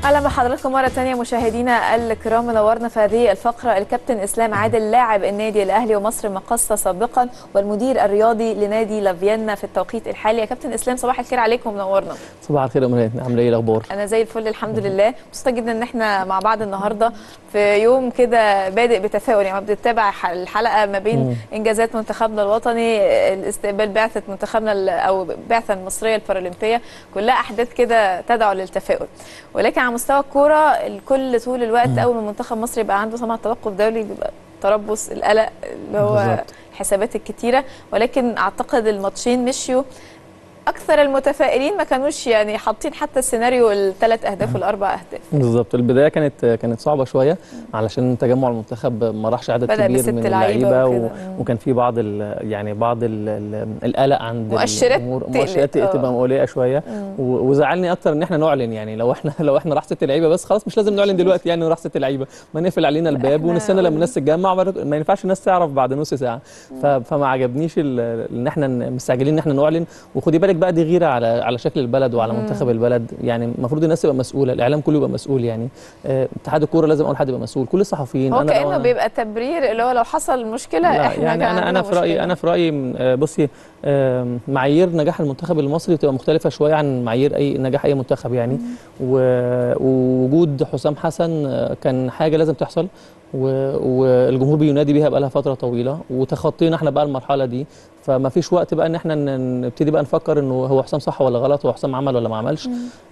اهلا بحضراتكم مره ثانيه مشاهدينا الكرام منورنا في هذه الفقره الكابتن اسلام عادل لاعب النادي الاهلي ومصر المقاصه سابقا والمدير الرياضي لنادي لافيينا في التوقيت الحالي يا كابتن اسلام صباح الخير عليكم منورنا صباح الخير يا امنيه عامله ايه الاخبار انا زي الفل الحمد لله مبسوطه جدا ان احنا مع بعض النهارده في يوم كده بادئ بتفاؤل يعني بنتابع الحلقه ما بين مم. انجازات منتخبنا الوطني الاستقبال بعثه منتخبنا ال- او بعثه المصريه البارالمبيه كلها احداث كده تدعو للتفاؤل ولكن على مستوى الكوره الكل طول الوقت اول ما منتخب مصر يبقى عنده طبعا توقف دولي بيبقى تربص القلق اللي هو بالظبط. الحسابات الكتيره ولكن اعتقد الماتشين مشيوا اكثر المتفائلين ما كانوش يعني حاطين حتى السيناريو الثلاث اهداف والاربع اهداف بالظبط البدايه كانت كانت صعبه شويه علشان تجمع المنتخب ما راحش عدد بدأ كبير بست من لعيبة اللعيبه وكده. و... مم. وكان في بعض ال... يعني بعض ال... ال... القلق عند مؤشرات الجمهور. تقلق. مؤشرات آه. تبقى مقلقه شويه و... وزعلني اكتر ان احنا نعلن يعني لو احنا لو احنا راح ست لعيبه بس خلاص مش لازم نعلن دلوقتي يعني راح ست لعيبه ما نقفل علينا الباب إحنا ونستنى لما قلنا. الناس تتجمع وبعد- ما ينفعش الناس تعرف بعد نص ساعه ف... فما عجبنيش ال... ان احنا ن- مستعجلين ان احنا نعلن وخدي بالك بقى دي غيره على على شكل البلد وعلى مم. منتخب البلد يعني المفروض الناس تبقى مسؤوله الاعلام كله يبقى مسؤول يعني آه، اتحاد الكوره لازم اول حد يبقى مسؤول كل الصحفيين هو انا لو كانه أنا- بيبقى تبرير اللي هو لو حصل مشكله لا احنا يعني كان انا انا عندنا في رايي مشكلة. انا في رايي م- آه، بصي آم، معايير نجاح المنتخب المصري بتبقى مختلفه شويه عن معايير اي نجاح اي منتخب يعني و- ووجود حسام حسن آه، كان حاجه لازم تحصل و- والجمهور بينادي بيها بقى لها فتره طويله وتخطينا احنا بقى المرحله دي فما فيش وقت بقى ان احنا ن- نبتدي بقى نفكر انه هو حسام صح ولا غلط هو حسام عمل ولا ما عملش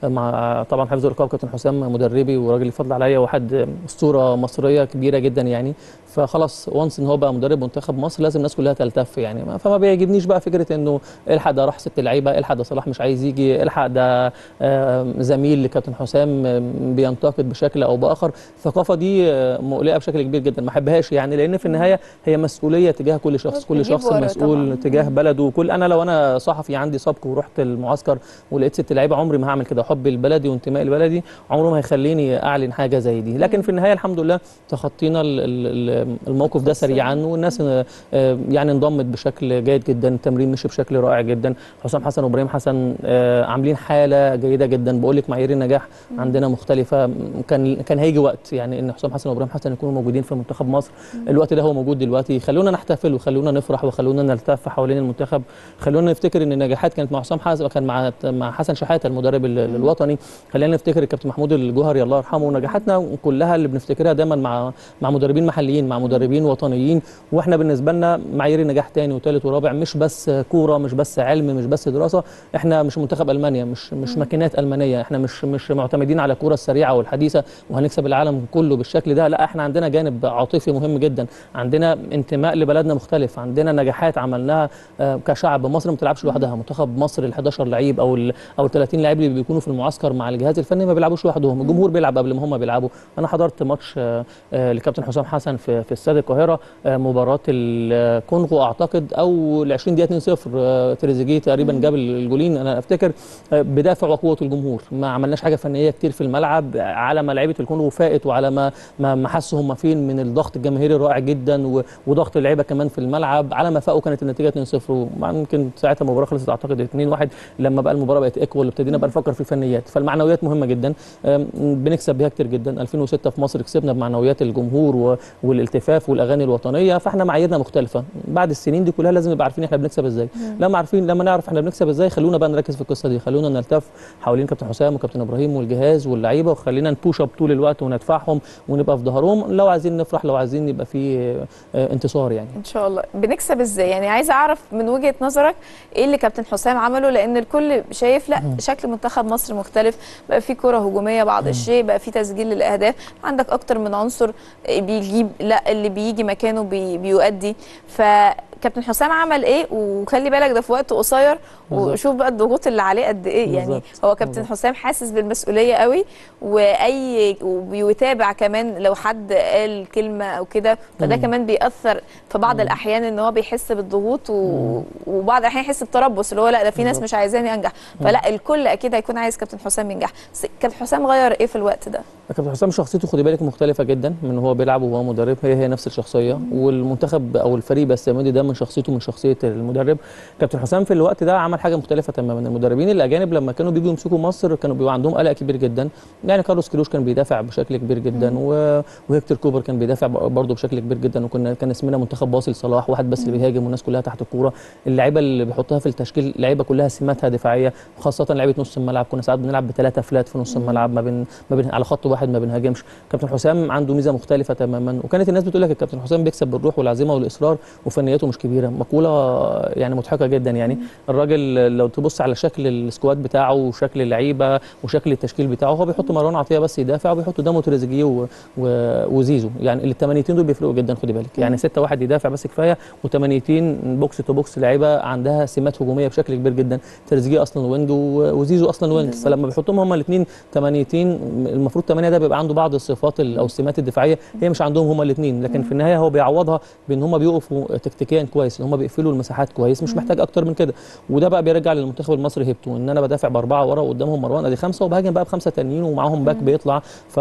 مع طبعا حفظ الرقابه كابتن حسام مدربي وراجل يفضل عليا وحد اسطوره مصريه كبيره جدا يعني فخلاص وانس ان هو بقى مدرب منتخب مصر لازم الناس كلها تلتف يعني ما- فما بيعجبنيش بقى فكره انه الحق ده راح ست لعيبه الحق ده صلاح مش عايز يجي الحق ده آه، زميل لكابتن حسام آه، بينتقد بشكل او باخر الثقافه دي آه، مقلقه بشكل كبير جدا ما احبهاش يعني لان في النهايه هي مسؤوليه تجاه كل شخص كل بتجيب شخص ورا مسؤول طبعاً. تجاه بلده كل انا لو انا صحفي عندي سبق ورحت المعسكر ولقيت ست لعيبه عمري ما هعمل كده حبي لبلدي وانتمائي لبلدي عمره ما هيخليني اعلن حاجه زي دي لكن في النهايه الحمد لله تخطينا ال- ال- ال- الموقف ده سريعا والناس آه، آه، يعني انضمت بشكل جيد جدا التمرين مشي بشكل رائع جدا حسام حسن وابراهيم حسن آه، عاملين حاله جيده جدا بقول لك معايير النجاح عندنا مختلفه كان كان هيجي وقت يعني ان حسام حسن وابراهيم حسن يكونوا موجودين في منتخب مصر الوقت ده هو موجود دلوقتي خلونا نحتفل وخلونا نفرح وخلونا نلتف حوالين المنتخب خلونا نفتكر ان النجاحات كانت مع حسام حسن كان مع مع حسن شحاته المدرب ال- الوطني خلينا نفتكر الكابتن محمود الجوهري الله يرحمه ونجاحاتنا كلها اللي بنفتكرها دايما مع مع مدربين محليين مع مدربين وطنيين واحنا بالنسبه لنا معايير النجاح تاني وثالث ورابع مش بس كوره مش بس علم مش بس دراسه احنا مش منتخب المانيا مش مش ماكينات المانيه احنا مش مش معتمدين على الكوره السريعه والحديثه وهنكسب العالم كله بالشكل ده لا احنا عندنا جانب عاطفي مهم جدا عندنا انتماء لبلدنا مختلف عندنا نجاحات عملناها آه، كشعب مصر ما بتلعبش لوحدها منتخب مصر ال 11 لعيب او ال او ال 30 لعيب اللي بيكونوا في المعسكر مع الجهاز الفني ما بيلعبوش لوحدهم الجمهور بيلعب قبل ما هم بيلعبوا انا حضرت ماتش آه، آه، لكابتن حسام حسن في في استاد القاهره آه، مباراه الكونغو اعتقد او ال 20 دقيقه 2-0 آه، تريزيجيه تقريبا جاب الجولين انا افتكر آه، بدافع وقوه الجمهور ما عملناش حاجه فنيه كتير في الملعب على ما لعيبه الكونغو فاقت وعلى ما ما ما حسوا هم فين من الضغط الجماهيري الرائع جدا و- وضغط اللعيبه كمان في الملعب على ما فاقوا كانت النتيجه 2-0 ويمكن ساعتها المباراه خلصت اعتقد 2-1 لما بقى المباراه بقت ايكوال وابتدينا بقى نفكر في الفنيات فالمعنويات مهمه جدا أم، بنكسب بيها كتير جدا 2006 في مصر كسبنا بمعنويات الجمهور و- والالتفاف والاغاني الوطنيه فاحنا معاييرنا مختلفه بعد السنين دي كلها لازم نبقى عارفين احنا بنكسب ازاي لما عارفين لما نعرف احنا بنكسب ازاي خلونا بقى نركز في القصه دي خلونا نلتف حوالين كابتن حسام وكابتن ابراهيم والجهاز واللعيبه وخلينا نبوش اب طول الوقت وندفعهم ونبقى في ظهرهم لو عايزين نفرح لو عايزين يبقى في آه، انتصار يعني ان شاء الله بنكسب ازاي يعني عايزه اعرف من وجهه نظرك ايه اللي كابتن حسام عمله لان الكل شايف لا شكل منتخب مصر مختلف بقى في كره هجوميه بعض الشيء بقى في تسجيل للاهداف عندك اكتر من عنصر بيجيب لا اللي بيجي مكانه بي بيؤدي فكابتن حسام عمل ايه وخلي بالك ده في وقت قصير بالظبط. وشوف بقى الضغوط اللي عليه قد ايه يعني بالظبط. هو كابتن بالظبط. حسام حاسس بالمسؤوليه قوي واي وبيتابع كمان لو حد قال كلمه او كده فده مم. كمان بيأثر في بعض مم. الاحيان ان هو بيحس بالضغوط و... وبعض الاحيان يحس بتربص اللي هو لا ده في ناس بالظبط. مش عايزاني انجح فلا الكل اكيد هيكون عايز كابتن حسام ينجح بس كابتن حسام غير ايه في الوقت ده كابتن حسام شخصيته خدي بالك مختلفه جدا من هو بيلعب وهو مدرب هي هي نفس الشخصيه والمنتخب او الفريق بيستمد دايما من شخصيته من شخصيه المدرب كابتن حسام في الوقت ده عمل حاجه مختلفه تماما المدربين الاجانب لما كانوا بيجوا يمسكوا مصر كانوا بيبقى عندهم قلق كبير جدا يعني كارلوس كيروش كان بيدافع بشكل كبير جدا و... وهيكتور كوبر كان بيدافع برضه بشكل كبير جدا وكنا كان اسمنا منتخب باصل صلاح واحد بس اللي بيهاجم والناس كلها تحت الكوره اللعيبه اللي بيحطها في التشكيل لعيبه كلها سماتها دفاعيه خاصه لعيبه نص الملعب كنا ساعات بنلعب بثلاثه فلات في نص الملعب ما بين ما بين على خط واحد ما بنهاجمش كابتن حسام عنده ميزه مختلفه تماما وكانت الناس بتقول لك الكابتن حسام بيكسب بالروح والعزيمه والاصرار وفنياته مش كبيره مقوله يعني مضحكه جدا يعني الراجل لو تبص على شكل السكواد بتاعه وشكل اللعيبه وشكل التشكيل بتاعه هو بيحط مروان عطيه بس يدافع وبيحط قدامه تريزيجيه و... و... وزيزو يعني الثمانيتين دول بيفرقوا جدا خدي بالك يعني 6 1 يدافع بس كفايه و8 بوكس تو بوكس لعيبه عندها سمات هجوميه بشكل كبير جدا تريزيجيه اصلا وينج و- وزيزو اصلا وينج بالظبط. فلما بيحطهم هما الاثنين 8 المفروض 8 ده بيبقى عنده بعض الصفات ال- او السمات الدفاعيه هي مش عندهم هما الاثنين لكن في النهايه هو بيعوضها بان هما بيقفوا تكتيكيا كويس ان هما بيقفلوا المساحات كويس مش محتاج اكتر من كده وده بقى بيرجع للمنتخب المصري هيبته ان انا بدافع باربعه ورا وقدامهم مروان ادي خمسه وبهاجم بقى بخمسه تانيين ومعاهم باك بيطلع ف...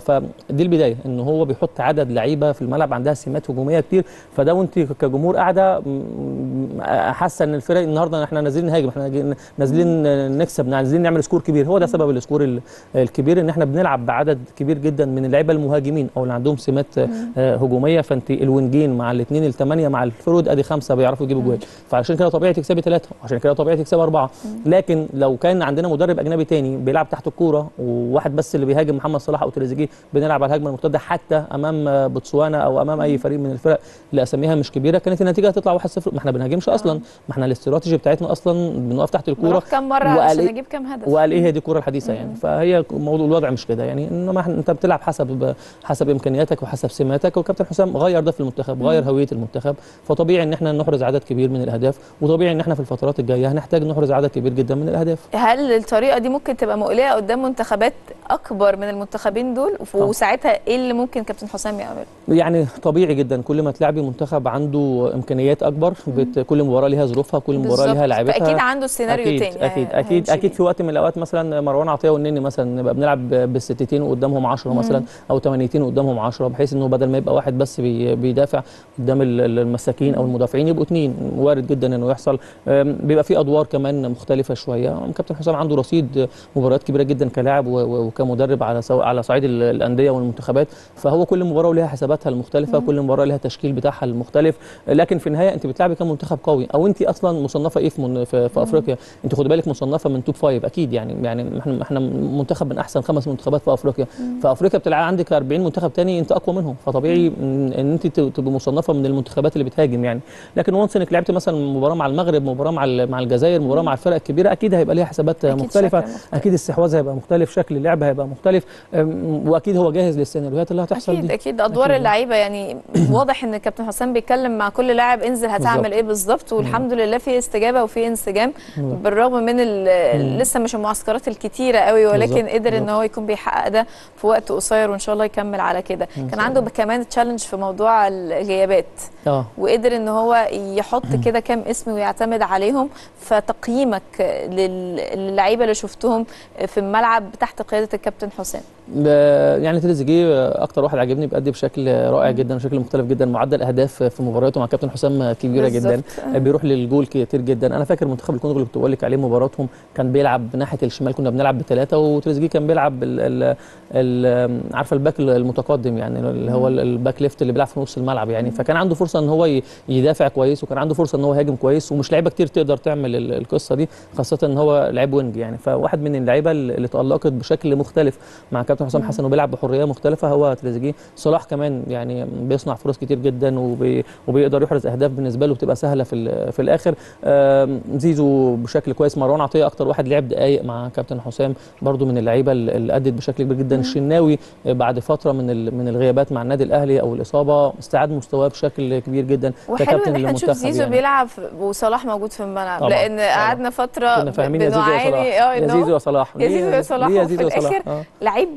فدي البدايه ان هو بيحط عدد لعيبه في الملعب عندها سمات هجوميه كتير فده وانت كجمهور قاعده م- حاسه ان الفرق النهارده احنا نازلين نهاجم احنا جاي- نازلين نكسب نازلين نعمل سكور كبير هو ده سبب السكور ال- الكبير ان احنا بنلعب بعدد كبير جدا من اللعيبه المهاجمين او اللي عندهم سمات آه، هجوميه فانت الوينجين مع الاثنين الثمانيه مع الفرود ادي خمسه بيعرفوا يجيبوا جوال فعشان كده طبيعي تكسبي ثلاثه وعشان كده طبيعي تكسبي اربعه لكن لو كان عندنا مدرب اجنبي تاني بيلعب تحت الكوره وواحد بس اللي بيهاجم محمد صلاح او تريزيجيه بنلعب على الهجمه المرتده حتى امام آه، بوتسوانا او امام اي فريق من الفرق اللي اساميها مش كبيره كانت النتيجه هتطلع 1-0 ما احنا بنهاجمش اصلا ما احنا الاستراتيجي بتاعتنا اصلا بنقف تحت الكوره نروح كام مره وقال عشان إيه؟ اجيب كام هدف وقال ايه هي دي الكوره الحديثه يعني فهي موضوع الوضع مش كده يعني انما إحنا- انت بتلعب حسب حسب امكانياتك وحسب سماتك وكابتن حسام غير ده في المنتخب غير هويه المنتخب فطبيعي ان احنا نحرز عدد كبير من الاهداف وطبيعي ان احنا في الفترات الجايه هنحتاج نحرز عدد كبير جدا من الاهداف هل الطريقه دي ممكن تبقى مقلقه قدام منتخبات اكبر من المنتخبين دول طبعا. وساعتها ايه اللي ممكن كابتن حسام يعمله يعني طبيعي جدا كل ما تلعبي منتخب عنده امكانيات اكبر بت كل مباراه ليها ظروفها كل مباراه بالظبط. ليها لعيبتها فاكيد عنده سيناريو اكيد تاني اكيد هي- اكيد هيمشي اكيد بيه. في وقت من الاوقات مثلا مروان عطيه والنني مثلا نبقى بنلعب بالستتين وقدامهم 10 مثلا او 8 وقدامهم 10 بحيث انه بدل ما يبقى واحد بس بي- بيدافع قدام ال- ال- المساكين او المدافعين يبقوا اثنين وارد جدا انه يحصل أم، بيبقى في ادوار كمان مختلفه شويه كابتن حسام عنده رصيد مباريات كبيره جدا كلاعب و- و- وكمدرب على سو... على صعيد ال- الانديه والمنتخبات فهو كل مباراه ولها حساباتها المختلفه كل مباراه لها تشكيل بتاعها المختلف لكن في النهايه انت بتلعبي كم منتخب قوي او انت اصلا مصنفه ايه في, من... في, في افريقيا انت خد بالك مصنفه من توب فايف اكيد يعني يعني احنا احنا منتخب من احسن خمس منتخبات في افريقيا فافريقيا بتلعب عندك 40 منتخب تاني انت اقوى منهم فطبيعي ان إن انت ت- تبقى مصنفه من المنتخبات اللي بتهاجم يعني لكن وانس انك لعبت مثلا مباراه مع المغرب مباراه مع ال- مع الجزائر مباراه مع الفرق الكبيره اكيد هيبقى ليها حسابات أكيد مختلفه شكل مختلف. اكيد الاستحواذ هيبقى مختلف شكل اللعب هيبقى مختلف أم، واكيد هو جاهز للسيناريوهات اللي هتحصل اكيد دي اكيد ادوار أكيد. اللعيبه يعني واضح ان كابتن حسام بيتكلم مع كل لاعب انزل هتعمل بالظبط. ايه بالظبط والحمد لله في استجابه وفي انسجام بالظبط. بالرغم من ال- لسه مش المعسكرات الكتيره قوي ولكن بالظبط. قدر ان بالظبط. هو يكون بيحقق ده في وقت قصير وان شاء الله يكمل على كده كان عنده كمان تشالنج في موضوع الغيابات اه وقدر ان هو يحط كده كام اسم ويعتمد عليهم فتقييمك لل- للعيبه اللي شفتهم في الملعب تحت قياده الكابتن حسام ب- يعني تريزيجيه اكتر واحد عجبني بيأدي بشكل رائع جدا وشكل مختلف جدا معدل اهداف في مبارياته مع كابتن حسام كبيره جدا بالظبط. بيروح للجول كتير جدا انا فاكر منتخب الكونغو اللي كنت بقول لك عليه مباراتهم كان بيلعب ناحيه الشمال كنا بنلعب بثلاثه وتريزيجيه كان بيلعب ال ال ال عارفه الباك المتقدم يعني اللي هو ال- الباك ليفت اللي بيلعب في نص الملعب يعني فكان عنده فرصه ان هو ي- يدافع كويس وكان عنده فرصه ان هو يهاجم كويس ومش لعيبه كتير تقدر تعمل ال- القصه دي خاصه ان هو لعيب وينج يعني فواحد من اللعيبه اللي تالقت بشكل مختلف مع كابتن حسام حسن وبيلعب بحريه مختلفه هو تريزيجيه صلاح كمان يعني بيصنع فرص كتير جدا وبي وبيقدر يحرز اهداف بالنسبه له بتبقى سهله في ال- في الاخر آم، زيزو بشكل كويس مروان عطيه اكتر واحد لعب دقائق مع كابتن حسام برضو من اللعيبه اللي ادت بشكل كبير جدا الشناوي بعد فتره من ال- من الغيابات مع النادي الاهلي او الاصابه استعاد مستواه بشكل كبير جدا وحلو ان احنا نشوف للمنتخب زيزو يعني. بيلعب وصلاح موجود في الملعب طبعاً، لان طبعاً. قعدنا فتره كنا فاهمين يا زيزو يا بنعاني صلاح اه يا إن هو زيزو يا صلاح يا زيزو ليه- يا صلاح ليه يا وفي زيزو يا صلاح الآخر آه. لعيب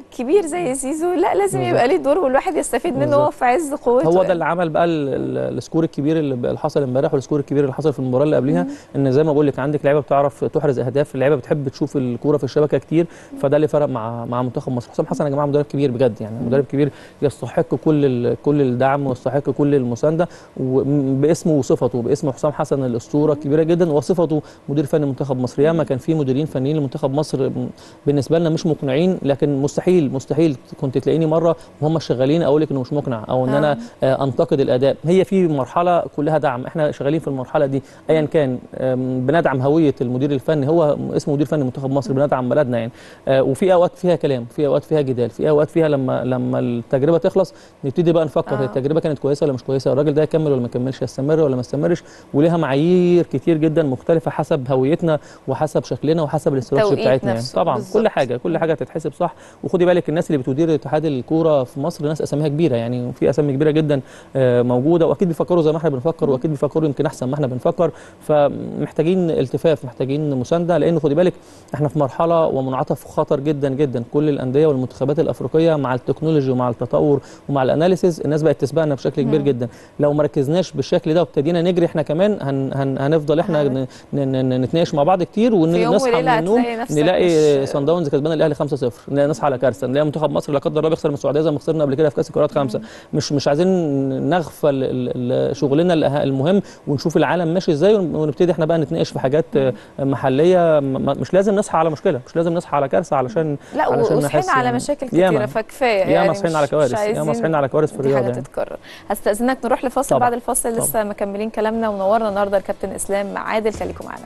كبير زي زيزو لا لازم بالظبط. يبقى ليه دور والواحد يستفيد منه بالظبط. وهو في عز قوته هو ده اللي عمل بقى ال- ال- السكور الكبير اللي اللي حصل امبارح والسكور الكبير اللي حصل في المباراه اللي قبلها ان زي ما بقول لك عندك لعيبه بتعرف تحرز اهداف اللعيبه بتحب تشوف الكوره في الشبكه كتير فده اللي فرق مع مع منتخب مصر حسام حسن يا جماعه مدرب كبير بجد يعني مدرب كبير يستحق كل ال- كل الدعم ويستحق كل المسانده وباسمه وصفته باسم حسام حسن الاسطوره الكبيره جدا وصفته مدير فني منتخب مصر ياما كان في مديرين فنيين لمنتخب مصر بالنسبه لنا مش مقنعين لكن مستحيل مستحيل كنت تلاقيني مره وهم شغالين اقول لك انه مش مقنع او ان انا آه، انتقد الاداء هي في مرحله كلها دعم احنا شغالين في المرحله دي ايا كان آم، بندعم هويه المدير الفني هو اسمه مدير فني منتخب مصر بندعم بلدنا يعني آه، وفي اوقات فيها كلام في اوقات فيها جدال في اوقات فيها لما لما التجربه تخلص نبتدي بقى نفكر آه. هي التجربه كانت كويسه ولا مش كويسه الراجل ده يكمل ولا ما يكملش يستمر ولا ما يستمرش وليها معايير كتير جدا مختلفه حسب هويتنا وحسب شكلنا وحسب الاستراتيجيه توقيت بتاعتنا يعني نفسه، طبعا بالظبط. كل حاجه كل حاجه تتحسب صح وخدي بالك الناس اللي بتدير اتحاد الكوره في مصر ناس اساميها كبيره يعني في اسامي كبيره جدا آه، موجوده واكيد بيفكروا زي ما احنا بنفكر واكيد بيفكروا يمكن احسن ما احنا بنفكر فمحتاجين التفاف محتاجين مسانده لان خدي بالك احنا في مرحله ومنعطف خطر جدا جدا كل الانديه والمنتخبات الافريقيه مع التكنولوجي ومع التطور ومع الاناليسيز الناس بقت تسبقنا بشكل كبير جدا لو ما ركزناش بالشكل ده وابتدينا نجري احنا كمان هن هن هنفضل احنا هن- ن- ن- ن- نتناقش مع بعض كتير في يوم ونصحى من وليلة النوم هتلاقي نفسك نلاقي مش- صن داونز كسبان الاهلي 5-0 نلاقي نصحى على كارثه نلاقي منتخب مصر لا قدر الله بيخسر من السعوديه زي ما خسرنا قبل كده في كاس القارات خمسه مش مش عايزين نغفل ال- ال- شغلنا الأه- المهم ونشوف العالم ماشي ازاي ون- ونبتدي احنا بقى نتناقش في حاجات آه، محليه م- م- مش لازم نصحى على مشكله مش لازم نصحى على كارثه علشان لا علشان وصحينا نحس على يعني. مشاكل ياما. كتيره فكفايه ياما يعني صحينا مش- على مش كوارث ياما عايزين صحينا على كوارث في دي الرياضه حاجه يعني تتكرر هستاذنك نروح لفاصل طبعا. بعد الفاصل لسه مكملين كلامنا ونورنا النهارده الكابتن اسلام عادل خليكم معانا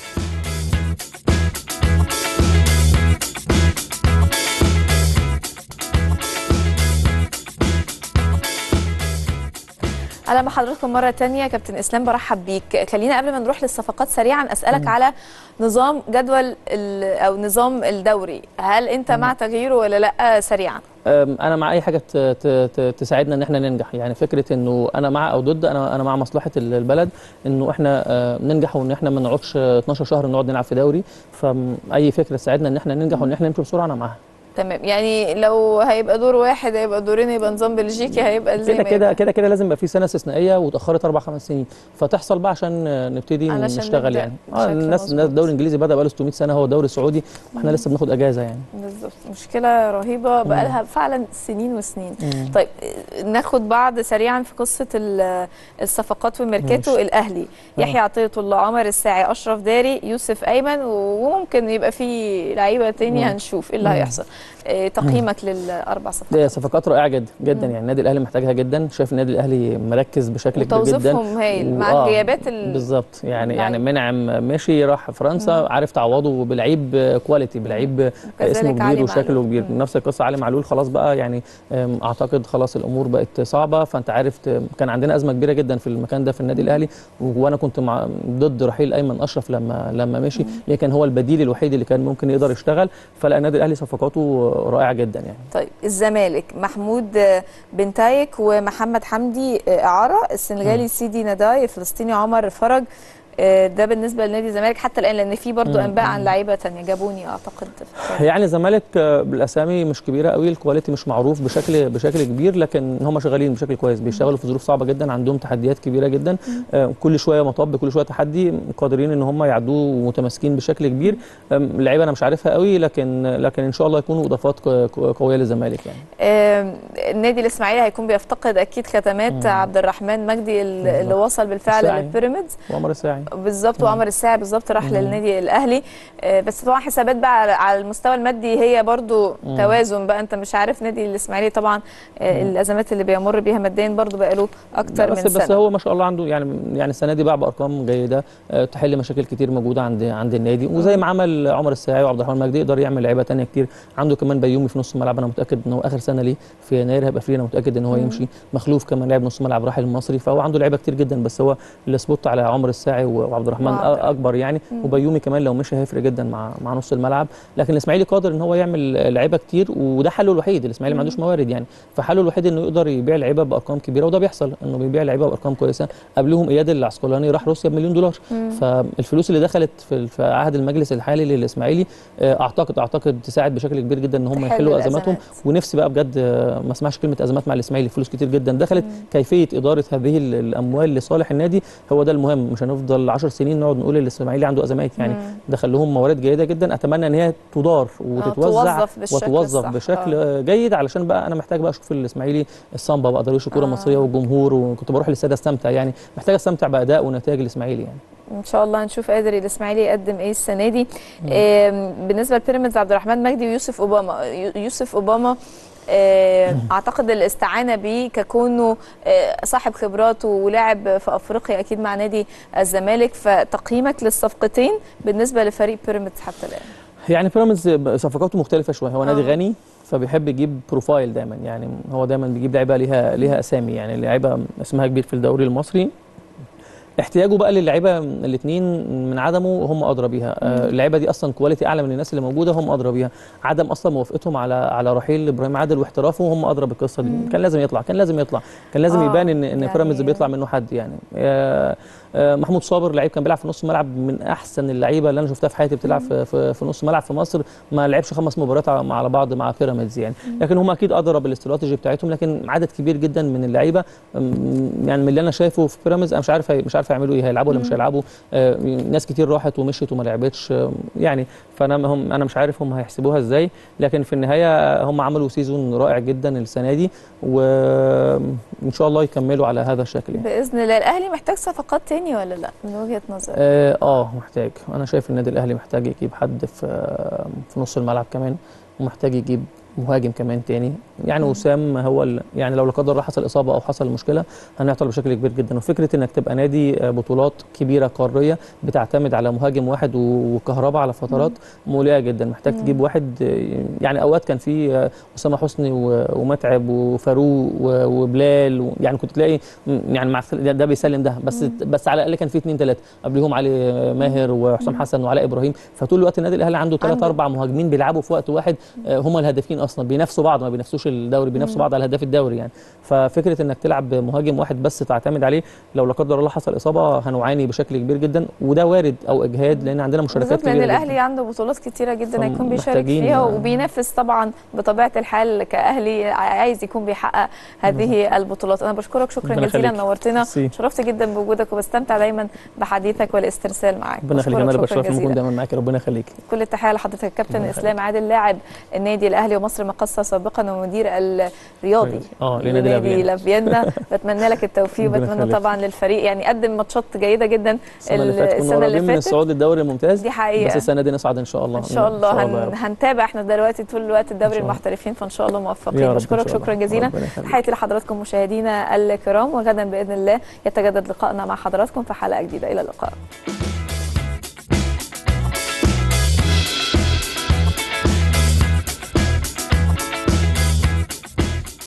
اهلا بحضراتكم مره تانية كابتن اسلام برحب بيك خلينا قبل ما نروح للصفقات سريعا اسالك على نظام جدول ال- او نظام الدوري هل انت مع تغييره ولا لا سريعا أم، انا مع اي حاجه ت- ت- ت- تساعدنا ان احنا ننجح يعني فكره انه انا مع او ضد انا انا مع مصلحه ال- البلد انه احنا آه، ننجح وان احنا ما نقعدش 12 شهر نقعد نلعب في دوري فاي فكره تساعدنا ان احنا ننجح وان احنا نمشي بسرعه انا معاها تمام يعني لو هيبقى دور واحد هيبقى دورين يبقى نظام بلجيكي هيبقى زي كده ما كده يبقى. كده كده لازم يبقى في سنه استثنائيه وتاخرت اربع خمس سنين فتحصل بقى عشان آه، نبتدي علشان نشتغل نبدأ يعني اه بشكل الناس مظبوط. الناس الدوري الانجليزي بدا بقاله 600 سنه هو الدوري السعودي واحنا لسه بناخد اجازه يعني بالظبط مشكله رهيبه بقى لها فعلا سنين وسنين مم. طيب آه، ناخد بعض سريعا في قصه ال- الصفقات والميركاتو ماشي. الاهلي يحيى عطيه الله عمر الساعي اشرف داري يوسف ايمن وممكن يبقى في لعيبه تاني مم. هنشوف ايه اللي مم. هيحصل آه، تقييمك للاربع صفقات دي صفقات رائعه جدا جدا يعني النادي الاهلي محتاجها جدا شايف النادي الاهلي مركز بشكل كبير جدا وتوظيفهم هايل مع وآه، الغيابات ال- بالظبط يعني يعني اللعيب. منعم مشي راح فرنسا عارف تعوضه بلعيب كواليتي بلعيب اسمه وكذلك علي كبير وشكله معلول. كبير مم. نفس القصه علي معلول خلاص بقى يعني أم، اعتقد خلاص الامور بقت صعبه فانت عارف ت- كان عندنا ازمه كبيره جدا في المكان ده في النادي الاهلي وانا كنت مع ضد رحيل ايمن اشرف لما لما مشي ليه كان هو البديل الوحيد اللي كان ممكن يقدر يشتغل فلا النادي الاهلي صفقاته رائعه جدا يعني طيب الزمالك محمود آه، بنتايك ومحمد حمدي آه، اعاره السنغالي سيدي نداي الفلسطيني عمر فرج آه، ده بالنسبه لنادي الزمالك حتى الان لان في برضو مم. انباء عن لعيبه تانية جابوني اعتقد يعني الزمالك آه، بالاسامي مش كبيره قوي الكواليتي مش معروف بشكل بشكل كبير لكن هم شغالين بشكل كويس بيشتغلوا في ظروف صعبه جدا عندهم تحديات كبيره جدا آه، كل شويه مطب كل شويه تحدي قادرين ان هم يعدوه ومتماسكين بشكل كبير آم، اللعيبه انا مش عارفها قوي لكن لكن ان شاء الله يكونوا اضافات ق- ق- قويه للزمالك يعني آم، النادي الاسماعيلي هيكون بيفتقد اكيد ختمات عبد الرحمن مجدي ال- اللي بالظبط. وصل بالفعل الساعي. للبيراميدز وعمر الساعي بالظبط وعمر الساعي بالظبط راح للنادي الاهلي آه، بس طبعا حسابات بقى على- على المستوى المادي هي برضو توازن بقى انت مش عارف نادي الاسماعيلي طبعا آه، الازمات اللي بيمر بيها ماديا برضو بقى له اكتر لا من بس بس سنه هو ما شاء الله عنده يعني يعني السنه دي باع بارقام جيده آه، تحل مشاكل كتير موجوده عند عند النادي وزي ما عمل عمر الساعي وعبد الرحمن مجدي يقدر يعمل لعيبه تانية كتير عنده كمان بيومي في نص الملعب انا متاكد ان هو اخر سنه ليه في يناير هيبقى فري انا متاكد ان هو يمشي مخلوف كمان لاعب نص ملعب راحل المصري فهو عنده لعيبه كتير جدا بس هو السبوت على عمر الساعي و- وعبد الرحمن وعبد الرحمن. اكبر يعني وبيومي كمان لو مشي هيفرق جدا مع مع نص الملعب لكن الاسماعيلي قادر ان هو يعمل لعيبه كتير وده حله الوحيد الاسماعيلي ما عندوش موارد يعني فحله الوحيد انه يقدر يبيع لعيبه بارقام كبيره وده بيحصل انه بيبيع لعيبه بارقام كويسه قبلهم اياد العسقلاني راح روسيا بمليون دولار فالفلوس اللي دخلت في في عهد المجلس الحالي للاسماعيلي آه، اعتقد اعتقد تساعد بشكل كبير جدا ان هم تحل يحلوا ازماتهم الأزمات. ونفسي بقى بجد آه، ما اسمعش كلمه ازمات مع الاسماعيلي فلوس كتير جدا دخلت كيفيه اداره هذه ال- الاموال لصالح النادي هو ده المهم مش هنفضل 10 سنين نقعد نقول الاسماعيلي عنده ازمات يعني دخل لهم موارد جيده جدا اتمنى ان هي تدار وتتوزع توظف بالشكل وتوظف الصح. بشكل آه. جيد علشان بقى انا محتاج بقى اشوف الاسماعيلي السامبا بقى درويش الكوره آه. المصريه والجمهور وكنت بروح الاستاد استمتع يعني محتاج استمتع باداء ونتائج الاسماعيلي يعني ان شاء الله هنشوف قادر الاسماعيلي يقدم ايه السنه دي آم، بالنسبه لبيراميدز عبد الرحمن مجدي ويوسف اوباما يو- يوسف اوباما آه، اعتقد الاستعانه بيه ككونه آه، صاحب خبرات ولاعب في افريقيا اكيد مع نادي الزمالك فتقييمك للصفقتين بالنسبه لفريق بيراميدز حتى الان يعني بيراميدز صفقاته مختلفه شويه هو نادي آه. غني فبيحب يجيب بروفايل دايما يعني هو دايما بيجيب لعيبه ليها ليها اسامي يعني لعيبه اسمها كبير في الدوري المصري احتياجه بقى للعيبه الاثنين من عدمه هم ادرى بيها آه، اللعيبه دي اصلا كواليتي اعلى من الناس اللي موجوده هم ادرى بيها عدم اصلا موافقتهم على على رحيل ابراهيم عادل واحترافه هم ادرى بالقصه دي كان لازم يطلع كان لازم يطلع كان لازم آه، يبان ان ان يعني- بيراميدز بيطلع منه حد يعني آه، آه، محمود صابر لعيب كان بيلعب في نص الملعب من احسن اللعيبه اللي انا شفتها في حياتي بتلعب في, في, في نص ملعب في مصر ما لعبش خمس مباريات على على بعض مع بيراميدز يعني لكن هم اكيد ادرى بالاستراتيجي بتاعتهم لكن عدد كبير جدا من اللعيبه أم، يعني من اللي انا شايفه في بيراميدز انا مش عارف هي- مش عارف هيعملوا ايه هيلعبوا ولا مش هيلعبوا آه، ناس كتير راحت ومشيت وما لعبتش آه، يعني فانا هم انا مش عارف هم هيحسبوها ازاي لكن في النهايه هم عملوا سيزون رائع جدا السنه دي وان شاء الله يكملوا على هذا الشكل يعني. باذن الله الاهلي محتاج صفقات تاني ولا لا من وجهه نظرك اه آه، محتاج انا شايف النادي الاهلي محتاج يجيب حد في في نص الملعب كمان ومحتاج يجيب مهاجم كمان تاني يعني وسام هو ال... يعني لو لا قدر الله حصل اصابه او حصل مشكله هنعطل بشكل كبير جدا وفكره انك تبقى نادي آه، بطولات كبيره قاريه بتعتمد على مهاجم واحد و- وكهرباء على فترات مقلقه جدا محتاج تجيب واحد آه، يعني اوقات كان في آه، اسامه حسني و- ومتعب وفاروق و- وبلال و... يعني كنت تلاقي م- يعني مع ده ده بيسلم ده بس بس على الاقل كان في اثنين ثلاثه قبلهم علي ماهر وحسام حسن وعلاء ابراهيم فطول الوقت النادي الاهلي عنده ثلاث عنده. اربع مهاجمين بيلعبوا في وقت واحد آه، هم الهدافين اصلا بينافسوا بعض ما بينافسوش الدوري بينافسوا بعض على هداف الدوري يعني ففكره انك تلعب بمهاجم واحد بس تعتمد عليه لو لا قدر الله حصل اصابه هنعاني بشكل كبير جدا وده وارد او اجهاد لان عندنا مشاركات بالظبط لان كبيره الاهلي جدا. عنده بطولات كتيره جدا هيكون بيشارك فمحتاجين- فيها وبينافس طبعا بطبيعه الحال كاهلي عايز يكون بيحقق هذه البطولات انا بشكرك شكرا ربنا جزيلا يخليك. نورتنا ميرسي. شرفت جدا بوجودك وبستمتع دايما بحديثك والاسترسال معاك ربنا يخليك انا اللي بشكرك شكراً بشرف نكون جزيلاً. دايما معاك ربنا يخليك كل التحيه لحضرتك الكابتن ربنا اسلام عادل لاعب النادي الاهلي ومصر مقصه سابقا ومدير الرياضي اه لنادي لافيان لافيانا بتمنى لك التوفيق ربنا وبتمنى يخليك. طبعا للفريق يعني قدم ماتشات جيده جدا السنه اللي فاتت كنا السنه قريبين اللي من فاتت الصعود الدوري الممتاز دي حقيقه بس السنه دي نصعد ان شاء الله ان شاء الله, يا هن... رب. هنتابع احنا دلوقتي طول الوقت الدوري شاء الله. المحترفين فان شاء الله يا موفقين رب إن بشكرك شاء شكرا الله. جزيلا ربنا يخليك. تحياتي لحضراتكم مشاهدينا الكرام وغدا باذن الله يتجدد لقائنا مع حضراتكم في حلقه جديده الى اللقاء